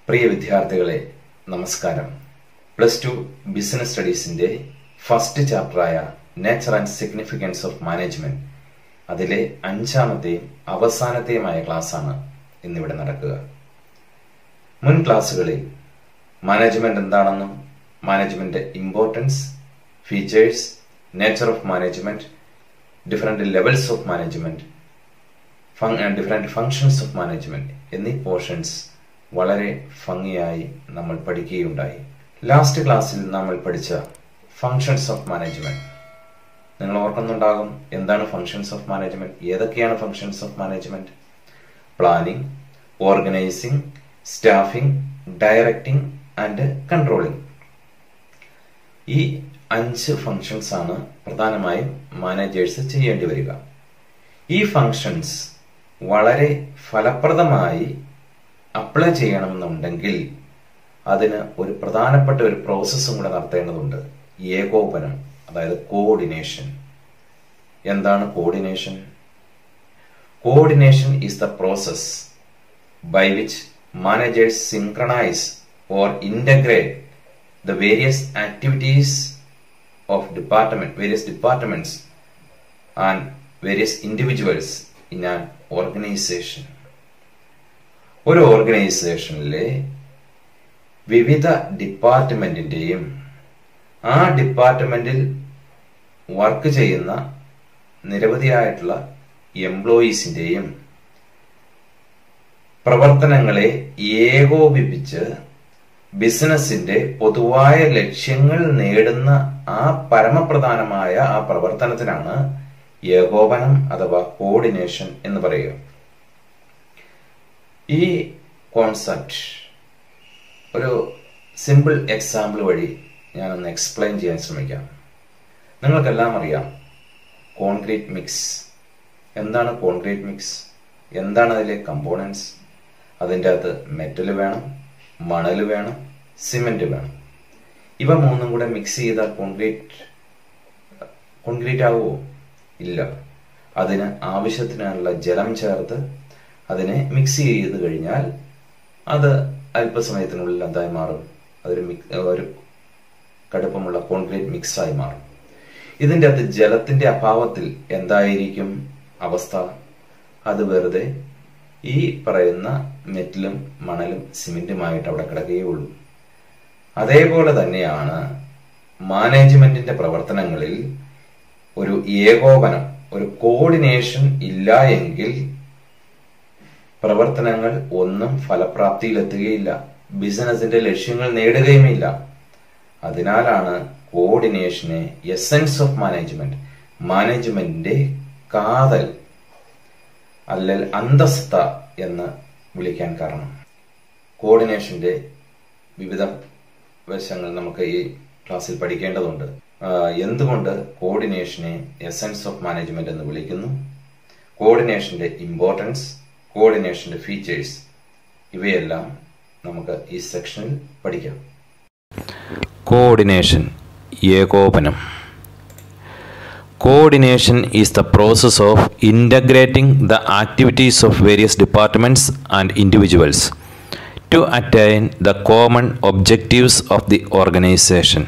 പ്രിയ വിദ്യാർത്ഥികളെ നമസ്കാരം plus two business സ്റ്റഡീസിന്റെ ഫസ്റ്റ് ചാപ്റ്ററായ nature and significance of management അതിലെ അഞ്ചാമത്തെയും അവസാനത്തെയുമായ ക്ലാസ്സാണ് ഇന്നിവിടെ നടക്കുക മുൻ ക്ലാസ്സുകളിൽ മാനേജ്മെന്റ് എന്താണെന്നും management importance features nature of management different levels of management different functions of management എന്നീ പോർഷൻസ് വളരെ ഭംഗിയായി നമ്മൾ പഠിക്കുകയുണ്ടായി ലാസ്റ്റ് ക്ലാസ്സിൽ നമ്മൾ പഠിച്ച ഫങ്ഷൻസ് ഓഫ് മാനേജ്മെന്റ് നിങ്ങൾ ഓർക്കുന്നുണ്ടാകും എന്താണ് ഫങ്ഷൻസ് ഓഫ് മാനേജ്മെന്റ് ഏതൊക്കെയാണ് functions of management planning organising staffing directing and controlling ഈ അഞ്ച് ഫങ്ഷൻസ് ആണ് പ്രധാനമായും മാനേജേഴ്സ് ചെയ്യേണ്ടി വരിക ഈ ഫങ്ഷൻസ് വളരെ ഫലപ്രദമായി അപ്ലൈ ചെയ്യണമെന്നുണ്ടെങ്കിൽ അതിന് ഒരു പ്രധാനപ്പെട്ട ഒരു പ്രോസസ്സും കൂടെ നടത്തേണ്ടതുണ്ട് ഏകോപനം അതായത് കോർഡിനേഷൻ എന്താണ് coordination coordination is the process by which managers synchronise or integrate the various activities of department various departments and various individuals in an organization ഒരു ഓർഗനൈസേഷനിലെ വിവിധ ഡിപ്പാർട്ട്മെന്റിന്റെയും ആ ഡിപ്പാർട്ട്മെന്റിൽ വർക്ക് ചെയ്യുന്ന നിരവധിയായിട്ടുള്ള എംപ്ലോയീസിന്റെയും പ്രവർത്തനങ്ങളെ ഏകോപിപ്പിച്ച് ബിസിനസിന്റെ പൊതുവായ ലക്ഷ്യങ്ങൾ നേടുന്ന ആ പരമപ്രധാനമായ ആ പ്രവർത്തനത്തിനാണ് ഏകോപനം അഥവാ കോർഡിനേഷൻ എന്ന് പറയുക ഈ കോൺസെപ്റ്റ് ഒരു സിമ്പിൾ എക്സാമ്പിൾ വഴി ഞാനൊന്ന് എക്സ്പ്ലെയിൻ ചെയ്യാൻ ശ്രമിക്കാം നിങ്ങൾക്കെല്ലാം അറിയാം കോൺക്രീറ്റ് മിക്സ് എന്താണ് കോൺക്രീറ്റ് മിക്സ് എന്താണ് അതിലെ കമ്പോണൻസ് അതിൻ്റെ അകത്ത് മെറ്റൽ വേണം മണൽ വേണം സിമെന്റ് വേണം ഇവ മൂന്നും കൂടെ മിക്സ് ചെയ്താൽ കോൺക്രീറ്റ് കോൺക്രീറ്റ് ആവുമോ ഇല്ല അതിന് ആവശ്യത്തിനുള്ള ജലം ചേർത്ത് അതിനെ മിക്സ് ചെയ്ത് കഴിഞ്ഞാൽ അത് അല്പസമയത്തിനുള്ളിൽ എന്തായി മാറും അതൊരു ഒരു കടുപ്പമുള്ള കോൺക്രീറ്റ് മിക്സായി മാറും ഇതിൻ്റെ അകത്ത് ജലത്തിന്റെ അഭാവത്തിൽ എന്തായിരിക്കും അവസ്ഥ അത് വെറുതെ ഈ പറയുന്ന മെറ്റലും മണലും സിമെന്റുമായിട്ട് അവിടെ കിടക്കുകയുള്ളൂ അതേപോലെ തന്നെയാണ് മാനേജ്മെന്റിന്റെ പ്രവർത്തനങ്ങളിൽ ഒരു ഏകോപനം ഒരു കോർഡിനേഷൻ ഇല്ല എങ്കിൽ പ്രവർത്തനങ്ങൾ ഒന്നും ഫലപ്രാപ്തിയിലെത്തുകയില്ല ബിസിനസിന്റെ ലക്ഷ്യങ്ങൾ നേടുകയുമില്ല അതിനാലാണ് കോർഡിനേഷനെ എസെൻസ് ഓഫ് മാനേജ്മെന്റ് മാനേജ്മെന്റിന്റെ കാതൽ അല്ലെങ്കിൽ അന്തസ്ഥ എന്ന് വിളിക്കാൻ കാരണം കോർഡിനേഷന്റെ വിവിധ വശങ്ങൾ നമുക്ക് ഈ ക്ലാസ്സിൽ പഠിക്കേണ്ടതുണ്ട് എന്തുകൊണ്ട് കോർഡിനേഷനെ എസെൻസ് ഓഫ് മാനേജ്മെന്റ് എന്ന് വിളിക്കുന്നു കോർഡിനേഷന്റെ ഇമ്പോർട്ടൻസ് കോർഡിനേഷന്റെ ഫീച്ചേഴ്സ് ഇവയെല്ലാം നമുക്ക് ഈ സെക്ഷനിൽ പഠിക്കാം കോർഡിനേഷൻ ഏകോപനം Coordination is the process of integrating the activities of various departments and individuals to attain the common objectives of the organization.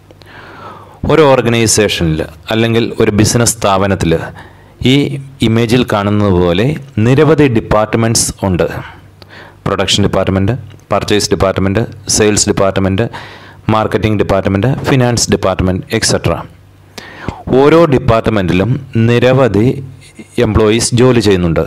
ഒരു ഓർഗനൈസേഷനിൽ അല്ലെങ്കിൽ ഒരു ബിസിനസ് സ്ഥാപനത്തിൽ ഈ ഇമേജിൽ കാണുന്നത് പോലെ നിരവധി ഡിപ്പാർട്ട്മെൻറ്റ്സ് ഉണ്ട് production department purchase department sales department marketing department finance department etcetera ഓരോ ഡിപ്പാർട്ട്മെൻറ്റിലും നിരവധി എംപ്ലോയീസ് ജോലി ചെയ്യുന്നുണ്ട്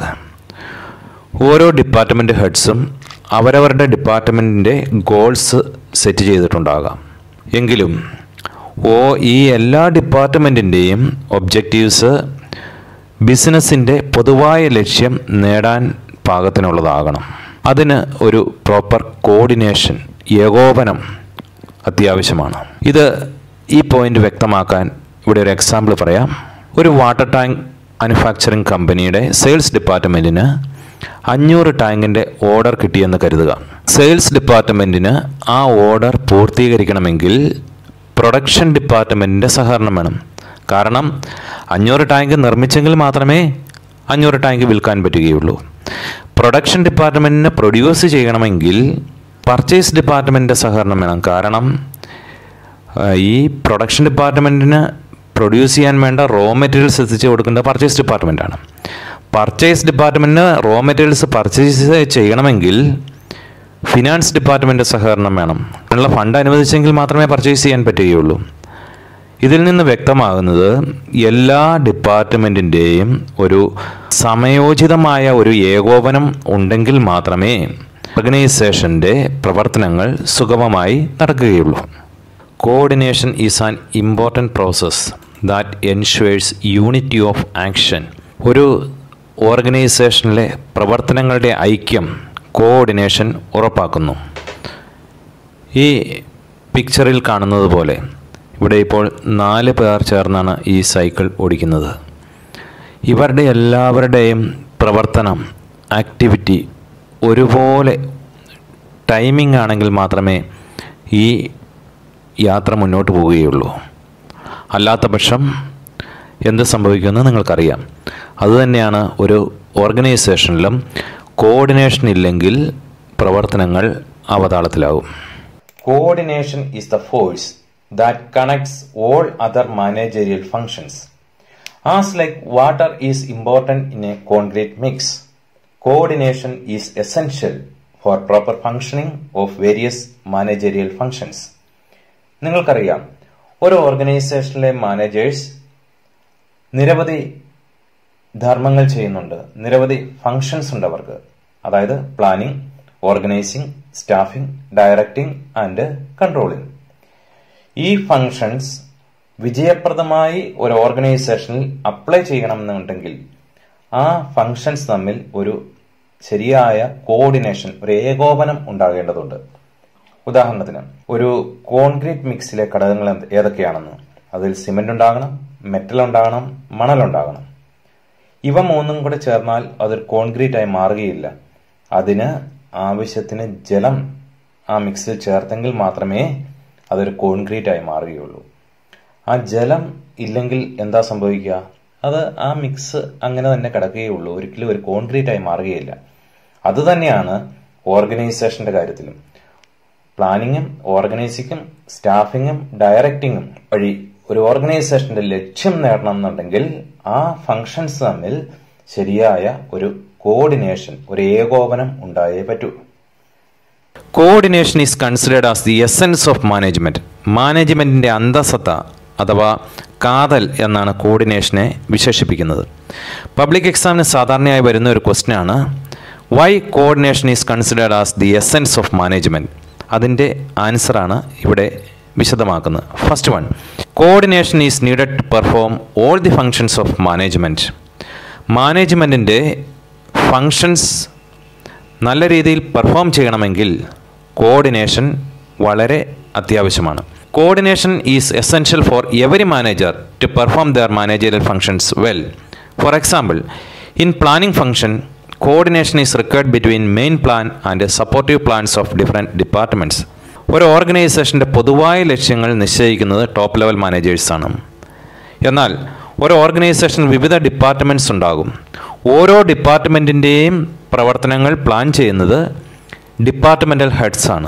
ഓരോ ഡിപ്പാർട്ട്മെൻറ്റ് ഹെഡ്സും അവരവരുടെ ഡിപ്പാർട്ട്മെൻറ്റിൻ്റെ ഗോൾസ് സെറ്റ് ചെയ്തിട്ടുണ്ടാകാം എങ്കിലും ഓ ഈ എല്ലാ ഡിപ്പാർട്ട്മെൻറ്റിൻ്റെയും ഒബ്ജക്റ്റീവ്സ് ബിസിനസ്സിൻ്റെ പൊതുവായ ലക്ഷ്യം നേടാൻ പാകത്തിനുള്ളതാകണം അതിന് ഒരു പ്രോപ്പർ കോർഡിനേഷൻ ഏകോപനം അത്യാവശ്യമാണ് ഇത് ഈ പോയിന്റ് വ്യക്തമാക്കാൻ ഇവിടെ ഒരു എക്സാമ്പിൾ പറയാം ഒരു വാട്ടർ ടാങ്ക് മാനുഫാക്ചറിംഗ് കമ്പനിയുടെ സെയിൽസ് ഡിപ്പാർട്ട്മെൻറ്റിന് അഞ്ഞൂറ് ടാങ്കിൻ്റെ ഓർഡർ കിട്ടിയെന്ന് കരുതുക സെയിൽസ് ഡിപ്പാർട്ട്മെൻറ്റിന് ആ ഓർഡർ പൂർത്തീകരിക്കണമെങ്കിൽ പ്രൊഡക്ഷൻ ഡിപ്പാർട്ട്മെൻറ്റിൻ്റെ സഹകരണം വേണം കാരണം അഞ്ഞൂറ് ടാങ്ക് നിർമ്മിച്ചെങ്കിൽ മാത്രമേ അഞ്ഞൂറ് ടാങ്ക് വിൽക്കാൻ പറ്റുകയുള്ളൂ പ്രൊഡക്ഷൻ ഡിപ്പാർട്ട്മെൻറ്റിന് പ്രൊഡ്യൂസ് ചെയ്യണമെങ്കിൽ പർച്ചേസ് ഡിപ്പാർട്ട്മെൻറ്റിൻ്റെ സഹകരണം വേണം കാരണം ആ, ഈ പ്രൊഡക്ഷൻ ഡിപ്പാർട്ട്മെൻറ്റിന് പ്രൊഡ്യൂസ് ചെയ്യാൻ വേണ്ട റോ മെറ്റീരിയൽസ് എത്തിച്ച് കൊടുക്കേണ്ടത് പർച്ചേസ് ഡിപ്പാർട്ട്മെൻറ്റാണ് പർച്ചേസ് ഡിപ്പാർട്ട്മെൻറ്റിന് റോ മെറ്റീരിയൽസ് പർച്ചേസ് ചെയ്യണമെങ്കിൽ ഫിനാൻസ് ഡിപ്പാർട്ട്മെൻറ്റ് സഹകരണം വേണം അതിനുള്ള ഫണ്ട് അനുവദിച്ചെങ്കിൽ മാത്രമേ പർച്ചേസ് ചെയ്യാൻ പറ്റുകയുള്ളൂ ഇതിൽ നിന്ന് വ്യക്തമാകുന്നത് എല്ലാ ഡിപ്പാർട്ട്മെൻറ്റിൻ്റെയും ഒരു സമയോചിതമായ ഒരു ഏകോപനം ഉണ്ടെങ്കിൽ മാത്രമേ ഓർഗനൈസേഷൻ്റെ പ്രവർത്തനങ്ങൾ സുഗമമായി നടക്കുകയുള്ളൂ coordination is an important process that ensures unity of action ഒരു ഓർഗനൈസേഷനിലെ പ്രവർത്തനങ്ങളുടെ ഐക്യം കോർഡിനേഷൻ ഉറപ്പാക്കുന്നു ഈ പിക്ചറിൽ കാണുന്നത് പോലെ ഇവിടെ ഇപ്പോൾ നാല് പേർ ചേർന്നാണ് ഈ സൈക്കിൾ ഓടിക്കുന്നത് ഇവരുടെ എല്ലാവരുടെയും പ്രവർത്തനം ആക്ടിവിറ്റി ഒരുപോലെ ടൈമിംഗ് ആണെങ്കിൽ മാത്രമേ ഈ യാത്ര മുന്നോട്ട് പോവുകയുള്ളൂ അല്ലാത്ത പക്ഷം എന്ത് സംഭവിക്കുമെന്ന് നിങ്ങൾക്കറിയാം അതുതന്നെയാണ് ഒരു ഓർഗനൈസേഷനിലും കോർഡിനേഷൻ ഇല്ലെങ്കിൽ പ്രവർത്തനങ്ങൾ അവതാളത്തിലാവും Coordination is the force that connects all other managerial functions. As like water is important in a concrete mix, coordination is essential for proper functioning of various managerial functions. നിങ്ങൾക്കറിയാം ഒരു ഓർഗനൈസേഷനിലെ മാനേജേഴ്സ് നിരവധി ധർമ്മങ്ങൾ ചെയ്യുന്നുണ്ട് നിരവധി functions ഉണ്ട് അവർക്ക് അതായത് planning organising staffing directing and controlling ഈ ഫങ്ഷൻസ് വിജയപ്രദമായി ഒരു ഓർഗനൈസേഷനിൽ അപ്ലൈ ചെയ്യണമെന്നുണ്ടെങ്കിൽ ആ ഫങ്ഷൻസ് തമ്മിൽ ഒരു ശരിയായ കോർഡിനേഷൻ ഒരു ഏകോപനം ഉണ്ടാകേണ്ടതുണ്ട് ഉദാഹരണത്തിന് ഒരു കോൺക്രീറ്റ് മിക്സിലെ ഘടകങ്ങൾ എന്ത്- ഏതൊക്കെയാണെന്ന് അതിൽ സിമന്റ് ഉണ്ടാകണം മെറ്റൽ ഉണ്ടാകണം മണൽ ഉണ്ടാകണം ഇവ മൂന്നും കൂടെ ചേർന്നാൽ അതൊരു കോൺക്രീറ്റ് ആയി മാറുകയില്ല അതിന് ആവശ്യത്തിന് ജലം ആ മിക്സിൽ ചേർത്തെങ്കിൽ മാത്രമേ അതൊരു കോൺക്രീറ്റ് ആയി മാറുകയുള്ളൂ ആ ജലം ഇല്ലെങ്കിൽ എന്താ സംഭവിക്കുക അത് ആ മിക്സ് അങ്ങനെ തന്നെ കിടക്കുകയുള്ളൂ ഒരിക്കലും ഒരു കോൺക്രീറ്റ് ആയി മാറുകയില്ല അതുതന്നെയാണ് ഓർഗനൈസേഷന്റെ കാര്യത്തിലും പ്ലാനിങ്ങും ഓർഗനൈസിങ്ങും സ്റ്റാഫിങ്ങും ഡയറക്റ്റിങ്ങും വഴി ഒരു ഓർഗനൈസേഷന്റെ ലക്ഷ്യം നേടണം എന്നുണ്ടെങ്കിൽ ആ ഫങ്ഷൻസ് തമ്മിൽ ശരിയായ ഒരു കോർഡിനേഷൻ ഒരു ഏകോപനം ഉണ്ടായേ പറ്റൂ coordination is considered as the essence of management മാനേജ്മെൻറ്റിൻ്റെ അന്തസത്ത അഥവാ കാതൽ എന്നാണ് കോർഡിനേഷനെ വിശേഷിപ്പിക്കുന്നത് പബ്ലിക് എക്സാമിന് സാധാരണയായി വരുന്ന ഒരു ക്വസ്റ്റ്യൻ ആണ് why coordination is considered as the essence of management അതിൻ്റെ ആൻസറാണ് ഇവിടെ വിശദമാക്കുന്നത് first one coordination is needed to perform all the functions of management മാനേജ്മെൻറ്റിൻ്റെ ഫങ്ഷൻസ് നല്ല രീതിയിൽ പെർഫോം ചെയ്യണമെങ്കിൽ കോർഡിനേഷൻ വളരെ അത്യാവശ്യമാണ് coordination is essential for every manager to perform their managerial functions well for example in planning function coordination is required between main plan and supportive plans of different departments ഒരു ഓർഗനൈസേഷൻ്റെ പൊതുവായ ലക്ഷ്യങ്ങൾ നിശ്ചയിക്കുന്നത് top level മാനേജേഴ്സാണ് എന്നാൽ ഒരു organisation വിവിധ departments ഉണ്ടാകും ഓരോ ഡിപ്പാർട്ട്മെൻറ്റിൻ്റെയും പ്രവർത്തനങ്ങൾ പ്ലാൻ ചെയ്യുന്നത് ഡിപ്പാർട്ട്മെൻ്റൽ ഹെഡ്സ് ആണ്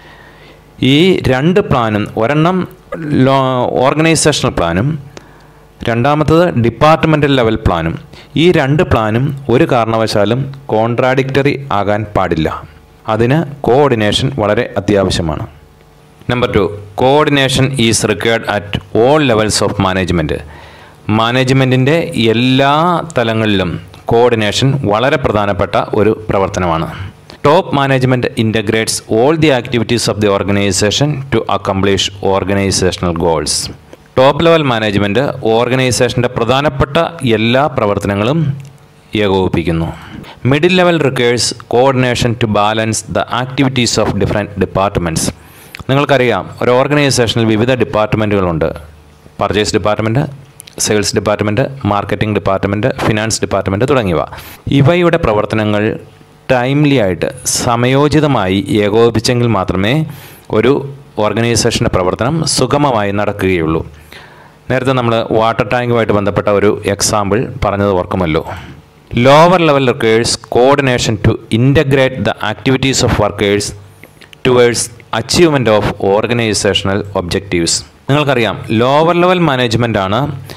ഈ രണ്ട് പ്ലാനും ഒരെണ്ണം ലോ ഓർഗനൈസേഷണൽ പ്ലാനും രണ്ടാമത്തത് ഡിപ്പാർട്ട്മെൻ്റൽ ലെവൽ പ്ലാനും ഈ രണ്ട് പ്ലാനും ഒരു കാരണവശാലും കോൺട്രാഡിക്റ്ററി ആകാൻ പാടില്ല അതിന് കോർഡിനേഷൻ വളരെ അത്യാവശ്യമാണ് number two coordination is required at all levels of management മാനേജ്മെൻറ്റിൻ്റെ എല്ലാ തലങ്ങളിലും കോർഡിനേഷൻ വളരെ പ്രധാനപ്പെട്ട ഒരു പ്രവർത്തനമാണ് top management integrates all the activities of the organisation to accomplish organisational goals top level management ഓർഗനൈസേഷൻ്റെ പ്രധാനപ്പെട്ട എല്ലാ പ്രവർത്തനങ്ങളും ഏകോപിപ്പിക്കുന്നു middle level requires coordination to balance the activities of different departments നിങ്ങൾക്കറിയാം ഒരു ഓർഗനൈസേഷനിൽ വിവിധ ഡിപ്പാർട്ട്മെൻറ്റുകളുണ്ട് purchase department sales department marketing department finance department തുടങ്ങിയവ ഇവയുടെ പ്രവർത്തനങ്ങൾ ടൈംലി ആയിട്ട് സമയോചിതമായി ഏകോപിപ്പിച്ചെങ്കിൽ മാത്രമേ ഒരു ഓർഗനൈസേഷൻ്റെ പ്രവർത്തനം സുഗമമായി നടക്കുകയുള്ളൂ നേരത്തെ നമ്മൾ വാട്ടർ ടാങ്കുമായിട്ട് ബന്ധപ്പെട്ട ഒരു എക്സാമ്പിൾ പറഞ്ഞത് ഓർക്കുമല്ലോ lower level workers coordination to integrate the activities of workers towards achievement of organisational objectives നിങ്ങൾക്കറിയാം ലോവർ ലെവൽ മാനേജ്മെൻ്റ് ആണ്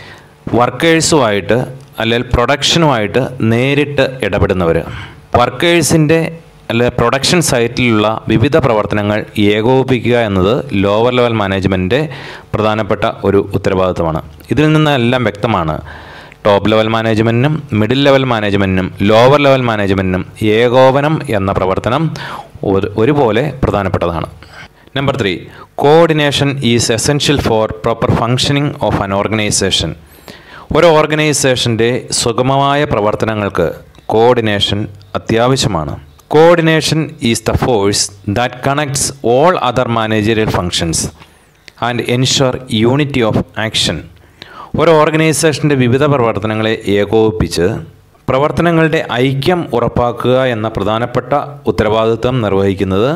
വർക്കേഴ്സുമായിട്ട് അല്ലെങ്കിൽ പ്രൊഡക്ഷനുമായിട്ട് നേരിട്ട് ഇടപെടുന്നവർ വർക്കേഴ്സിൻ്റെ അല്ലെ പ്രൊഡക്ഷൻ സൈറ്റിലുള്ള വിവിധ പ്രവർത്തനങ്ങൾ ഏകോപിപ്പിക്കുക എന്നത് ലോവർ ലെവൽ മാനേജ്മെൻറ്റിൻ്റെ പ്രധാനപ്പെട്ട ഒരു ഉത്തരവാദിത്തമാണ് ഇതിൽ നിന്നെല്ലാം വ്യക്തമാണ് ടോപ്പ് ലെവൽ മാനേജ്മെൻറ്റിനും മിഡിൽ ലെവൽ മാനേജ്മെൻറ്റിനും ലോവർ ലെവൽ മാനേജ്മെൻറ്റിനും ഏകോപനം എന്ന പ്രവർത്തനം ഒരു ഒരുപോലെ പ്രധാനപ്പെട്ടതാണ് number three coordination is essential for proper functioning of an organisation ഒരു ഓർഗനൈസേഷൻ്റെ സുഗമമായ പ്രവർത്തനങ്ങൾക്ക് കോർഡിനേഷൻ അത്യാവശ്യമാണ് coordination is the force that connects all other managerial functions and ensure unity of action ഒരു ഓർഗനൈസേഷൻ്റെ വിവിധ പ്രവർത്തനങ്ങളെ ഏകോപിപ്പിച്ച് പ്രവർത്തനങ്ങളുടെ ഐക്യം ഉറപ്പാക്കുക എന്ന പ്രധാനപ്പെട്ട ഉത്തരവാദിത്വം നിർവഹിക്കുന്നത്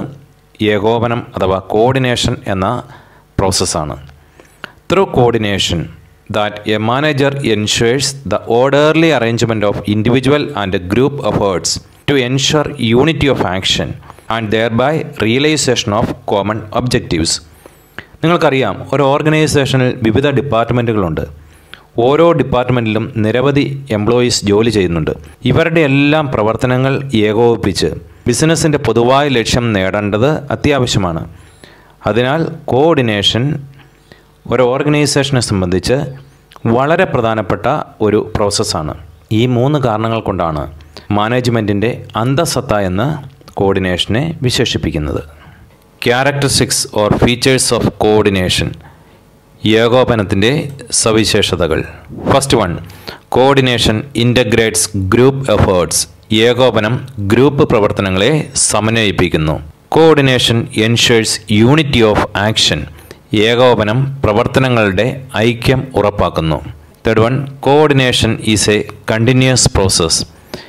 ഏകോപനം അഥവാ കോർഡിനേഷൻ എന്ന പ്രോസസ്സാണ് through coordination that a manager ensures the orderly arrangement of individual and group efforts to ensure unity of action and thereby realisation of common objectives നിങ്ങൾക്കറിയാം ഒരു ഓർഗനൈസേഷനിൽ വിവിധ ഡിപ്പാർട്ട്മെൻറ്റുകളുണ്ട് ഓരോ ഡിപ്പാർട്ട്മെൻറ്റിലും നിരവധി എംപ്ലോയീസ് ജോലി ചെയ്യുന്നുണ്ട് ഇവരുടെ എല്ലാം പ്രവർത്തനങ്ങൾ ഏകോപിപ്പിച്ച് ബിസിനസ്സിൻ്റെ പൊതുവായ ലക്ഷ്യം നേടേണ്ടത് അത്യാവശ്യമാണ് അതിനാൽ കോർഡിനേഷൻ ഒരു ഓർഗനൈസേഷനെ സംബന്ധിച്ച് വളരെ പ്രധാനപ്പെട്ട ഒരു പ്രോസസ്സാണ് ഈ മൂന്ന് കാരണങ്ങൾ കൊണ്ടാണ് മാനേജ്മെൻറ്റിൻ്റെ അന്തസത്ത എന്ന് കോർഡിനേഷനെ വിശേഷിപ്പിക്കുന്നത് characteristics or features of coordination ഏകോപനത്തിൻ്റെ സവിശേഷതകൾ first one coordination integrates group efforts ഏകോപനം ഗ്രൂപ്പ് പ്രവർത്തനങ്ങളെ സമന്വയിപ്പിക്കുന്നു coordination ensures unity of action ഏകോപനം പ്രവർത്തനങ്ങളുടെ ഐക്യം ഉറപ്പാക്കുന്നു third one coordination is a continuous process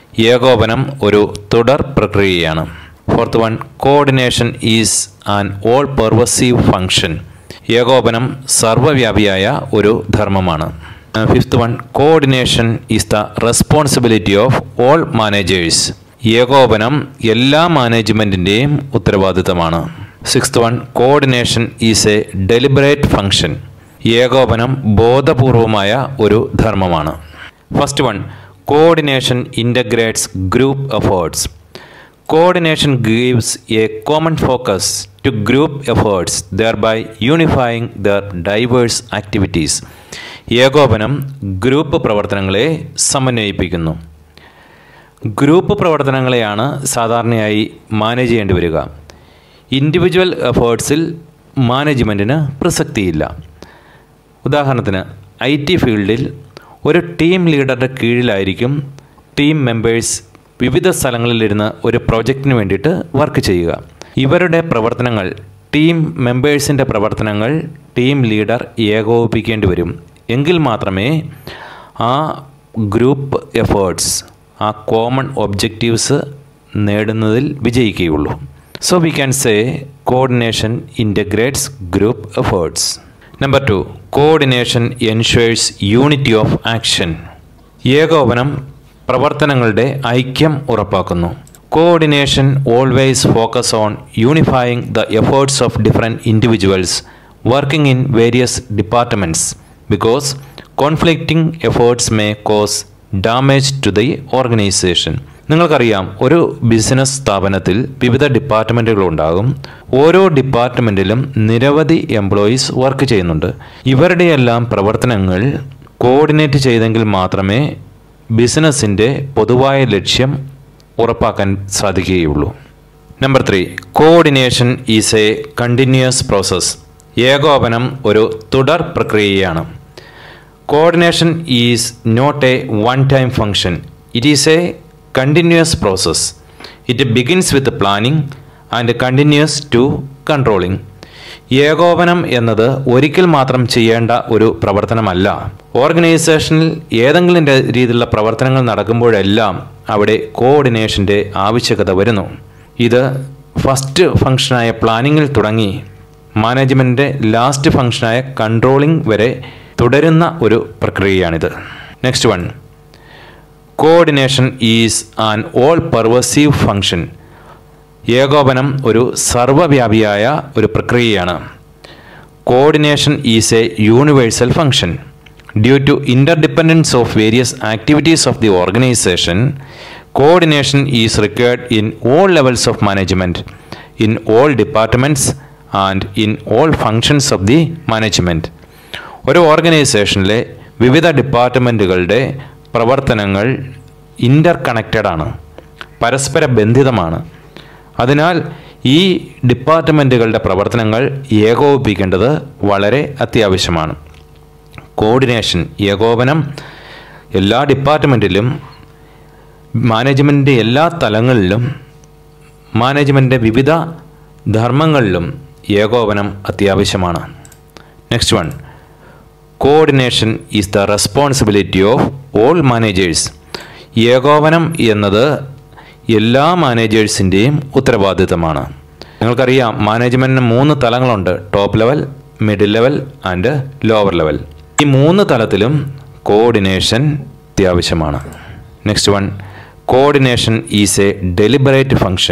ഏകോപനം ഒരു തുടർ പ്രക്രിയയാണ് fourth one coordination is an all pervasive function ഏകോപനം സർവ്വവ്യാപിയായ ഒരു ധർമ്മമാണ് fifth one coordination is the responsibility of all managers ഏകോപനം എല്ലാ മാനേജ്മെൻറ്റിൻ്റെയും ഉത്തരവാദിത്തമാണ് sixth one coordination is a deliberate function ഏകോപനം ബോധപൂർവമായ ഒരു ധർമ്മമാണ് first one coordination integrates group efforts coordination gives a common focus to group efforts thereby unifying their diverse activities ഏകോപനം group പ്രവർത്തനങ്ങളെ സമന്വയിപ്പിക്കുന്നു ഗ്രൂപ്പ് പ്രവർത്തനങ്ങളെയാണ് സാധാരണയായി മാനേജ് ചെയ്യേണ്ടി വരിക ഇൻഡിവിജ്വൽ എഫേർട്സിൽ മാനേജ്മെൻറ്റിന് പ്രസക്തിയില്ല ഉദാഹരണത്തിന് ഐ ടി ഫീൽഡിൽ ഒരു ടീം ലീഡറുടെ കീഴിലായിരിക്കും ടീം മെമ്പേഴ്സ് വിവിധ സ്ഥലങ്ങളിലിരുന്ന് ഒരു പ്രോജക്റ്റിന് വേണ്ടിയിട്ട് വർക്ക് ചെയ്യുക ഇവരുടെ പ്രവർത്തനങ്ങൾ ടീം മെമ്പേഴ്സിൻ്റെ പ്രവർത്തനങ്ങൾ ടീം ലീഡർ ഏകോപിപ്പിക്കേണ്ടി വരും എങ്കിൽ മാത്രമേ ആ ഗ്രൂപ്പ് എഫേർട്സ് ആ കോമൺ ഒബ്ജക്റ്റീവ്സ് നേടുന്നതിൽ വിജയിക്കുകയുള്ളൂ so we can say coordination integrates group efforts number two coordination ensures unity of action ഏകോപനം പ്രവർത്തനങ്ങളുടെ ഐക്യം ഉറപ്പാക്കുന്നു coordination always focus on unifying the efforts of different individuals working in various departments because conflicting efforts may cause damage to the organisation നിങ്ങൾക്കറിയാം ഒരു business സ്ഥാപനത്തിൽ വിവിധ ഡിപ്പാർട്ട്മെൻറ്റുകൾ ഉണ്ടാകും ഓരോ ഡിപ്പാർട്ട്മെൻറ്റിലും നിരവധി എംപ്ലോയീസ് വർക്ക് ചെയ്യുന്നുണ്ട് ഇവരുടെയെല്ലാം പ്രവർത്തനങ്ങൾ കോർഡിനേറ്റ് ചെയ്തെങ്കിൽ മാത്രമേ ബിസിനസ്സിൻ്റെ പൊതുവായ ലക്ഷ്യം ഉറപ്പാക്കാൻ സാധിക്കുകയുള്ളൂ number three coordination is a continuous process ഏകോപനം ഒരു തുടർ പ്രക്രിയയാണ് coordination is not a one time function it is a continuous process it begins with planning and continues to controlling ഏകോപനം എന്നത് ഒരിക്കൽ മാത്രം ചെയ്യേണ്ട ഒരു പ്രവർത്തനമല്ല ഓർഗനൈസേഷനിൽ ഏതെങ്കിലും രീതിയിലുള്ള പ്രവർത്തനങ്ങൾ നടക്കുമ്പോഴെല്ലാം അവിടെ കോർഡിനേഷൻ്റെ ആവശ്യകത വരുന്നു ഇത് ഫസ്റ്റ് ഫംഗ്ഷനായ പ്ലാനിങ്ങിൽ തുടങ്ങി മാനേജ്മെൻറ്റിൻ്റെ ലാസ്റ്റ് ഫംഗ്ഷനായ കൺട്രോളിംഗ് വരെ തുടരുന്ന ഒരു പ്രക്രിയയാണിത് next one coordination is an all pervasive function ഏകോപനം ഒരു സർവ്വവ്യാപിയായ ഒരു പ്രക്രിയയാണ് coordination is a universal function due to interdependence of various activities of the organisation coordination is required in all levels of management in all departments and in all functions of the management ഒരു ഓർഗനൈസേഷനിലെ വിവിധ ഡിപ്പാർട്ട്മെൻറ്റുകളുടെ പ്രവർത്തനങ്ങൾ ഇൻ്റർ connected ആണ് പരസ്പര ബന്ധിതമാണ് അതിനാൽ ഈ ഡിപ്പാർട്ട്മെൻറ്റുകളുടെ പ്രവർത്തനങ്ങൾ ഏകോപിപ്പിക്കേണ്ടത് വളരെ അത്യാവശ്യമാണ് കോർഡിനേഷൻ ഏകോപനം എല്ലാ ഡിപ്പാർട്ട്മെൻറ്റിലും മാനേജ്മെൻറ്റിൻ്റെ എല്ലാ തലങ്ങളിലും മാനേജ്മെൻറ്റിൻ്റെ വിവിധ ധർമ്മങ്ങളിലും ഏകോപനം അത്യാവശ്യമാണ് next one coordination is the responsibility of all managers ഏകോപനം എന്നത് എല്ലാ മാനേജേഴ്സിൻ്റെയും ഉത്തരവാദിത്തമാണ് നിങ്ങൾക്കറിയാം മാനേജ്മെൻറ്റിന് മൂന്ന് തലങ്ങളുണ്ട് top level middle level and lower level ഈ മൂന്ന് തലത്തിലും കോർഡിനേഷൻ അത്യാവശ്യമാണ് next one coordination is a deliberate function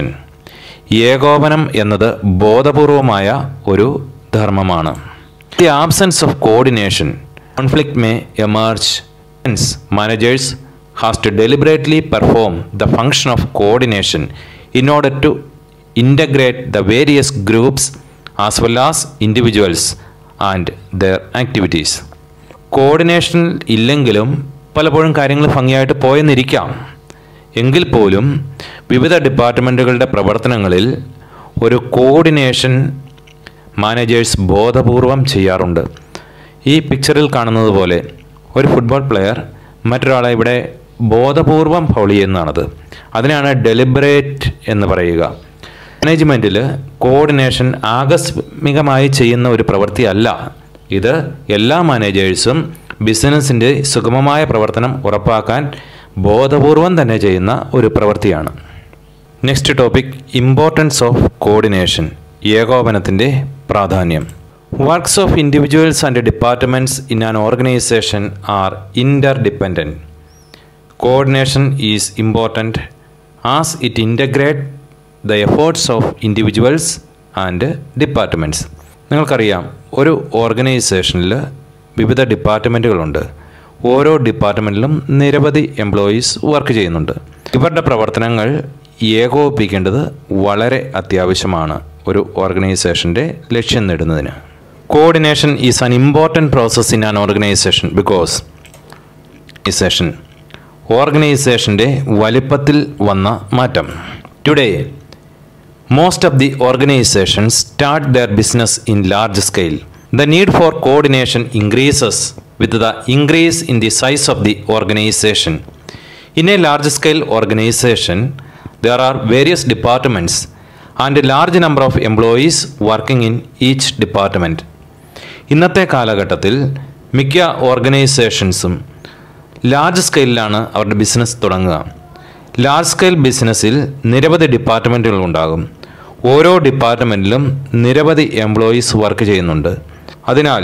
ഏകോപനം എന്നത് ബോധപൂർവമായ ഒരു ധർമ്മമാണ് the absence of coordination conflict may emerge managers has to deliberately perform the function of coordination in order to integrate the various groups as well as individuals and their activities coordination ഇല്ലെങ്കിലും പലപ്പോഴും കാര്യങ്ങൾ ഭംഗിയായിട്ട് പോയെന്നിരിക്കാം എങ്കിൽ പോലും വിവിധ ഡിപ്പാർട്ട്മെൻറ്റുകളുടെ പ്രവർത്തനങ്ങളിൽ ഒരു coordination managers ബോധപൂർവം ചെയ്യാറുണ്ട് ഈ പിക്ചറിൽ കാണുന്നത് പോലെ ഒരു ഫുട്ബോൾ പ്ലെയർ മറ്റൊരാളെ ഇവിടെ ബോധപൂർവം ഫൗൾ ചെയ്യുന്നതാണത് അതിനാണ് ഡെലിബറേറ്റ് എന്ന് പറയുക മാനേജ്മെൻറ്റിൽ കോർഡിനേഷൻ ആകസ്മികമായി ചെയ്യുന്ന ഒരു പ്രവൃത്തിയല്ല ഇത് എല്ലാ മാനേജേഴ്സും ബിസിനസ്സിൻ്റെ സുഗമമായ പ്രവർത്തനം ഉറപ്പാക്കാൻ ബോധപൂർവം തന്നെ ചെയ്യുന്ന ഒരു പ്രവൃത്തിയാണ് next topic importance of coordination ഏകോപനത്തിൻ്റെ പ്രാധാന്യം works of individuals and departments in an organisation are interdependent coordination is important as it integrate the efforts of individuals and departments നിങ്ങൾക്കറിയാം ഒരു ഓർഗനൈസേഷനിൽ വിവിധ ഡിപ്പാർട്ട്മെൻറ്റുകളുണ്ട് ഓരോ ഡിപ്പാർട്ട്മെൻറ്റിലും നിരവധി എംപ്ലോയീസ് വർക്ക് ചെയ്യുന്നുണ്ട് ഇവരുടെ പ്രവർത്തനങ്ങൾ ഏകോപിപ്പിക്കേണ്ടത് വളരെ അത്യാവശ്യമാണ് ഒരു ഓർഗനൈസേഷൻ്റെ ലക്ഷ്യം നേടുന്നതിന് coordination is an important process in an organisation because organisation ഓർഗനൈസേഷൻ്റെ വലിപ്പത്തിൽ വന്ന മാറ്റം today most of the organisation start their business in large scale the need for coordination increases with the increase in the size of the organisation in a large scale organisation there are various departments and large number of employees working in each department ഇന്നത്തെ കാലഘട്ടത്തിൽ മിക്ക ഓർഗനൈസേഷൻസും large സ്കെയിലാണ് അവരുടെ business തുടങ്ങുക large scale ബിസിനസ്സിൽ നിരവധി ഡിപ്പാർട്ട്മെൻറ്റുകൾ ഉണ്ടാകും ഓരോ ഡിപ്പാർട്ട്മെൻറ്റിലും നിരവധി എംപ്ലോയീസ് വർക്ക് ചെയ്യുന്നുണ്ട് അതിനാൽ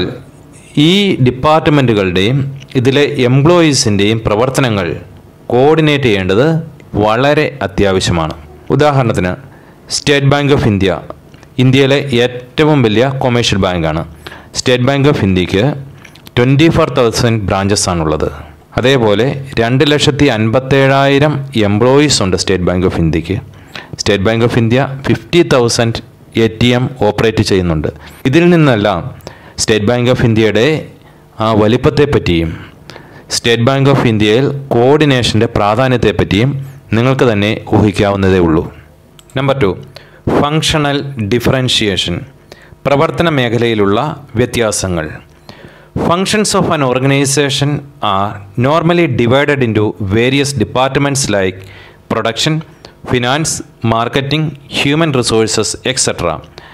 ഈ ഡിപ്പാർട്ട്മെൻറ്റുകളുടെയും ഇതിലെ എംപ്ലോയീസിൻ്റെയും പ്രവർത്തനങ്ങൾ കോർഡിനേറ്റ് ചെയ്യേണ്ടത് വളരെ അത്യാവശ്യമാണ് ഉദാഹരണത്തിന് സ്റ്റേറ്റ് ബാങ്ക് ഓഫ് ഇന്ത്യ ഇന്ത്യയിലെ ഏറ്റവും വലിയ കൊമേഴ്ഷ്യൽ ബാങ്കാണ് സ്റ്റേറ്റ് ബാങ്ക് ഓഫ് ഇന്ത്യക്ക് ട്വൻറ്റി ഫോർ തൗസൻഡ് ബ്രാഞ്ചസ് ആണുള്ളത് അതേപോലെ രണ്ട് ലക്ഷത്തി അൻപത്തേഴായിരം എംപ്ലോയീസ് ഉണ്ട് സ്റ്റേറ്റ് ബാങ്ക് ഓഫ് ഇന്ത്യക്ക് State Bank of India fifty thousand A T M operate ചെയ്യുന്നുണ്ട് ഇതിൽ നിന്നെല്ലാം സ്റ്റേറ്റ് ബാങ്ക് ഓഫ് ഇന്ത്യയുടെ ആ വലിപ്പത്തെപ്പറ്റിയും സ്റ്റേറ്റ് ബാങ്ക് ഓഫ് ഇന്ത്യയിൽ കോർഡിനേഷൻ്റെ പ്രാധാന്യത്തെപ്പറ്റിയും നിങ്ങൾക്ക് തന്നെ ഊഹിക്കാവുന്നതേ ഉള്ളൂ നമ്പർ ടു ഫങ്ഷണൽ ഡിഫറൻഷിയേഷൻ പ്രവർത്തന മേഖലയിലുള്ള വ്യത്യാസങ്ങൾ functions of an organisation are normally divided into various departments like production finance marketing human resources etcetera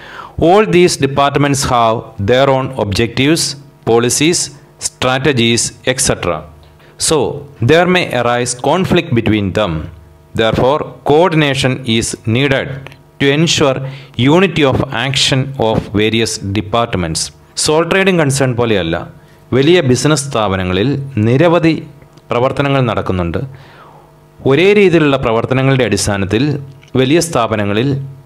all these departments have their own objectives policies strategies, etc. So, there may arise conflict between them. Therefore, coordination is needed to ensure unity of action of various departments. Sole trading concern പോലെയല്ല വലിയ business സ്ഥാപനങ്ങളിൽ നിരവധി പ്രവർത്തനങ്ങൾ നടക്കുന്നുണ്ട് ഒരേ രീതിയിലുള്ള പ്രവർത്തനങ്ങളുടെ അടിസ്ഥാനത്തിൽ വലിയ സ്ഥാപനങ്ങളിൽ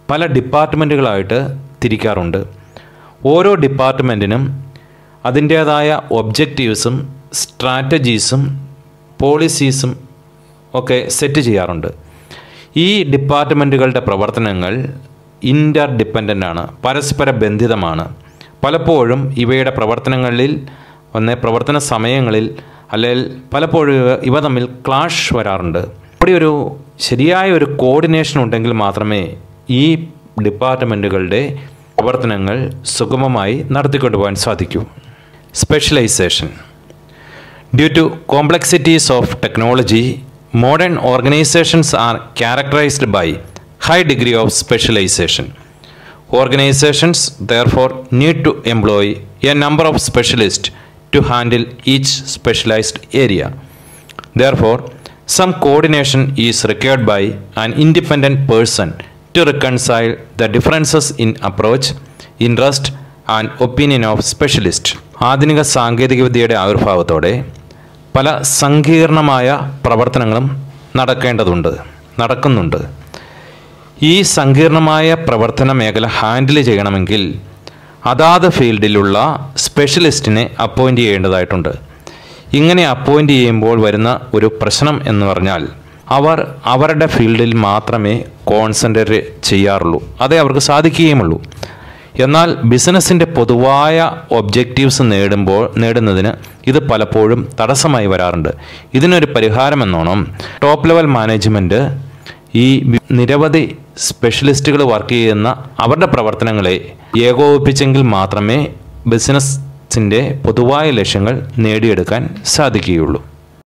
പല ഡിപ്പാർട്ട്മെൻറ്റുകളായിട്ട് തിരിക്കാറുണ്ട് ഓരോ ഡിപ്പാർട്ട്മെൻറ്റിനും അതിൻ്റേതായ ഒബ്ജക്റ്റീവ്സും സ്ട്രാറ്റജീസും പോളിസീസും ഒക്കെ സെറ്റ് ചെയ്യാറുണ്ട് ഈ ഡിപ്പാർട്ട്മെൻറ്റുകളുടെ പ്രവർത്തനങ്ങൾ ഇൻ്റർ ഡിപ്പെൻഡൻ്റ് ആണ് പരസ്പര ബന്ധിതമാണ് പലപ്പോഴും ഇവയുടെ പ്രവർത്തനങ്ങളിൽ ഒന്ന് പ്രവർത്തന സമയങ്ങളിൽ അല്ലെങ്കിൽ പലപ്പോഴും ഇവ- ഇവ തമ്മിൽ ക്ലാഷ് വരാറുണ്ട് ഇവിടെ ഒരു ശരിയായ ഒരു കോർഡിനേഷൻ ഉണ്ടെങ്കിൽ മാത്രമേ ഈ ഡിപ്പാർട്ട്മെൻറ്റുകളുടെ പ്രവർത്തനങ്ങൾ സുഗമമായി നടത്തിക്കൊണ്ടുപോകാൻ സാധിക്കൂ specialisation Due to complexities of technology, modern organizations are characterized by high degree of specialization. Organizations therefore need to employ a number of specialists to handle each specialized area. Therefore, some coordination is required by an independent person to reconcile the differences in approach, interest and opinion of specialist. ആധുനിക സാങ്കേതികവിദ്യയുടെ ആവിർഭാവത്തോടെ പല സങ്കീർണമായ പ്രവർത്തനങ്ങളും നടക്കേണ്ടതുണ്ട് നടക്കുന്നുണ്ട് ഈ സങ്കീർണമായ പ്രവർത്തന മേഖല ഹാൻഡിൽ ചെയ്യണമെങ്കിൽ അതാത് ഫീൽഡിലുള്ള സ്പെഷ്യലിസ്റ്റിനെ അപ്പോയിൻ്റ് ചെയ്യേണ്ടതായിട്ടുണ്ട് ഇങ്ങനെ അപ്പോയിൻ്റ് ചെയ്യുമ്പോൾ വരുന്ന ഒരു പ്രശ്നം എന്ന് പറഞ്ഞാൽ അവർ അവരുടെ ഫീൽഡിൽ മാത്രമേ കോൺസെൻട്രേറ്റ് ചെയ്യാറുള്ളൂ അതേ അവർക്ക് സാധിക്കുകയുമുള്ളൂ എന്നാൽ ബിസിനസ്സിൻ്റെ പൊതുവായ ഒബ്ജക്റ്റീവ്സ് നേടുമ്പോൾ നേടുന്നതിന് ഇത് പലപ്പോഴും തടസ്സമായി വരാറുണ്ട് ഇതിനൊരു പരിഹാരമെന്നോണം ടോപ്പ് ലെവൽ മാനേജ്മെൻറ്റ് ഈ വി- നിരവധി സ്പെഷ്യലിസ്റ്റുകൾ വർക്ക് ചെയ്യുന്ന അവരുടെ പ്രവർത്തനങ്ങളെ ഏകോപിപ്പിച്ചെങ്കിൽ മാത്രമേ ബിസിനസ്സിൻ്റെ പൊതുവായ ലക്ഷ്യങ്ങൾ നേടിയെടുക്കാൻ സാധിക്കുകയുള്ളൂ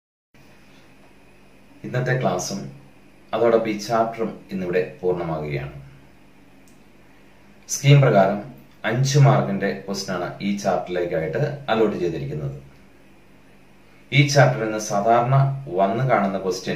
ഇന്നത്തെ ക്ലാസ്സും അതോടൊപ്പം ഈ ചാപ്റ്ററും ഇന്നിവിടെ പൂർണ്ണമാകുകയാണ് സ്കീം പ്രകാരം അഞ്ച് മാർക്കിന്റെ ക്വസ്റ്റൻ ആണ് ഈ ചാപ്റ്ററിലേക്കായിട്ട് അലോട്ട് ചെയ്തിരിക്കുന്നത് ഈ ചാപ്റ്ററിൽ നിന്ന് സാധാരണ വന്ന് കാണുന്ന ക്വസ്റ്റ്യൻ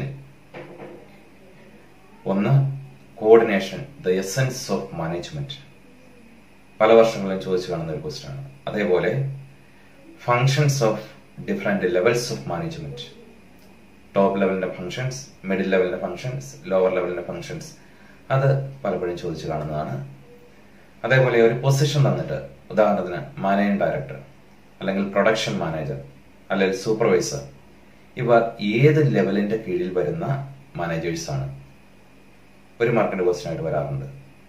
ഒന്ന് coordination the essence of management പല വർഷങ്ങളിലും ചോദിച്ചു കാണുന്ന ഒരു ക്വസ്റ്റ്യൻ ആണ് അതേപോലെ functions of different levels of management top ലെവലിന്റെ ഫങ്ഷൻസ് മിഡിൽ ലെവലിന്റെ ഫങ്ഷൻസ് ലോവർ ലെവലിന്റെ ഫങ്ഷൻസ് അത് പലപ്പോഴും ചോദിച്ചു കാണുന്നതാണ് അതേപോലെ ഒരു പൊസിഷൻ തന്നിട്ട് ഉദാഹരണത്തിന് മാനേജിംഗ് ഡയറക്ടർ അല്ലെങ്കിൽ പ്രൊഡക്ഷൻ മാനേജർ അല്ലെങ്കിൽ സൂപ്പർവൈസർ ഇവർ ഏത് ലെവലിന്റെ കീഴിൽ വരുന്ന മാനേജേഴ്സ് ആണ് ഒരു മാർക്കിന്റെ ക്വസ്റ്റ്യൻ ആയിട്ട് വരാറുണ്ട്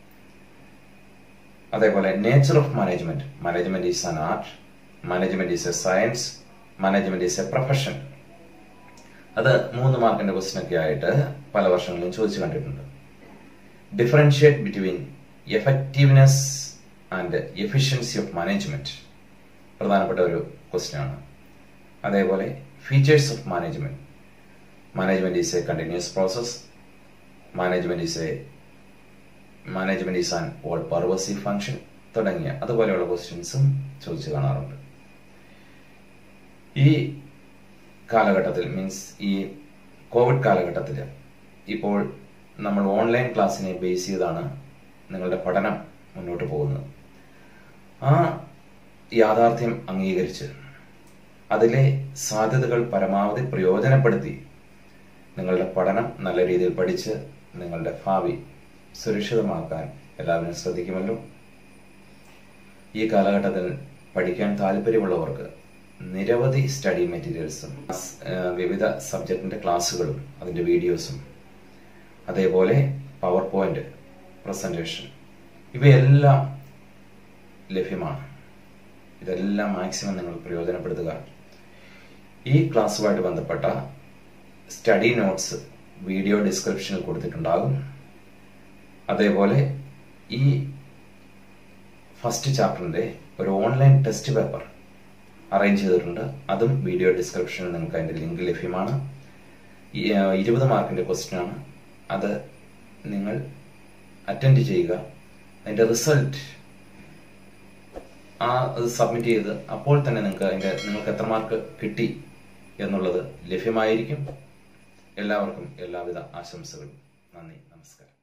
അതേപോലെ nature of management management is an art management is a science management is a profession അത് മൂന്ന് മാർക്കിന്റെ ക്വസ്റ്റ്യൻ ഒക്കെ ആയിട്ട് പല വർഷങ്ങളിലും ചോദിച്ചു കണ്ടിട്ടുണ്ട് differentiate between effectiveness and efficiency of management പ്രധാനപ്പെട്ട ഒരു ക്വസ്റ്റ്യൻ ആണ് അതേപോലെ features of management management is a continuous process management is a management is an all pervasive function തുടങ്ങിയ അതുപോലെയുള്ള ക്വസ്റ്റ്യൻസും ചോദിച്ചു കാണാറുണ്ട് ഈ കാലഘട്ടത്തിൽ മീൻസ് ഈ കോവിഡ് കാലഘട്ടത്തിൽ ഇപ്പോൾ നമ്മൾ ഓൺലൈൻ ക്ലാസ്സിനെ ബേസ് ചെയ്താണ് നിങ്ങളുടെ പഠനം മുന്നോട്ട് പോകുന്നത് ആ യാഥാർത്ഥ്യം അംഗീകരിച്ച് അതിലെ സാധ്യതകൾ പരമാവധി പ്രയോജനപ്പെടുത്തി നിങ്ങളുടെ പഠനം നല്ല രീതിയിൽ പഠിച്ച് നിങ്ങളുടെ ഭാവി സുരക്ഷിതമാക്കാൻ എല്ലാവരും ശ്രദ്ധിക്കുമല്ലോ ഈ കാലഘട്ടത്തിൽ പഠിക്കാൻ താല്പര്യമുള്ളവർക്ക് നിരവധി സ്റ്റഡി മെറ്റീരിയൽസും ഏഹ് വിവിധ സബ്ജക്റ്റിന്റെ ക്ലാസ്സുകളും അതിന്റെ വീഡിയോസും അതേപോലെ പവർ പോയിന്റ് പ്രസന്റേഷൻ ഇവയെല്ലാം ലഭ്യമാണ് ഇതെല്ലാം മാക്സിമം നിങ്ങൾ പ്രയോജനപ്പെടുത്തുക ഈ ക്ലാസ്സുമായിട്ട് ബന്ധപ്പെട്ട സ്റ്റഡി നോട്ട്സ് വീഡിയോ ഡിസ്ക്രിപ്ഷനിൽ കൊടുത്തിട്ടുണ്ടാകും അതേപോലെ ഈ ഫസ്റ്റ് ചാപ്റ്ററിന്റെ ഒരു ഓൺലൈൻ ടെസ്റ്റ് പേപ്പർ അറേഞ്ച് ചെയ്തിട്ടുണ്ട് അതും വീഡിയോ ഡിസ്ക്രിപ്ഷനിൽ നിങ്ങൾക്ക് അതിന്റെ ലിങ്ക് ലഭ്യമാണ് ഈ, ആ, ഇരുപത് മാർക്കിന്റെ ക്വസ്റ്റ്യൻ ആണ് അത് നിങ്ങൾ അറ്റൻഡ് ചെയ്യുക അതിന്റെ റിസൾട്ട് ആ അത് സബ്മിറ്റ് ചെയ്ത് അപ്പോൾ തന്നെ നിങ്ങൾക്ക് അതിന്റെ നിങ്ങൾക്ക് എത്ര മാർക്ക് കിട്ടി എന്നുള്ളത് ലഭ്യമായിരിക്കും എല്ലാവർക്കും എല്ലാവിധ ആശംസകളും നന്ദി നമസ്കാരം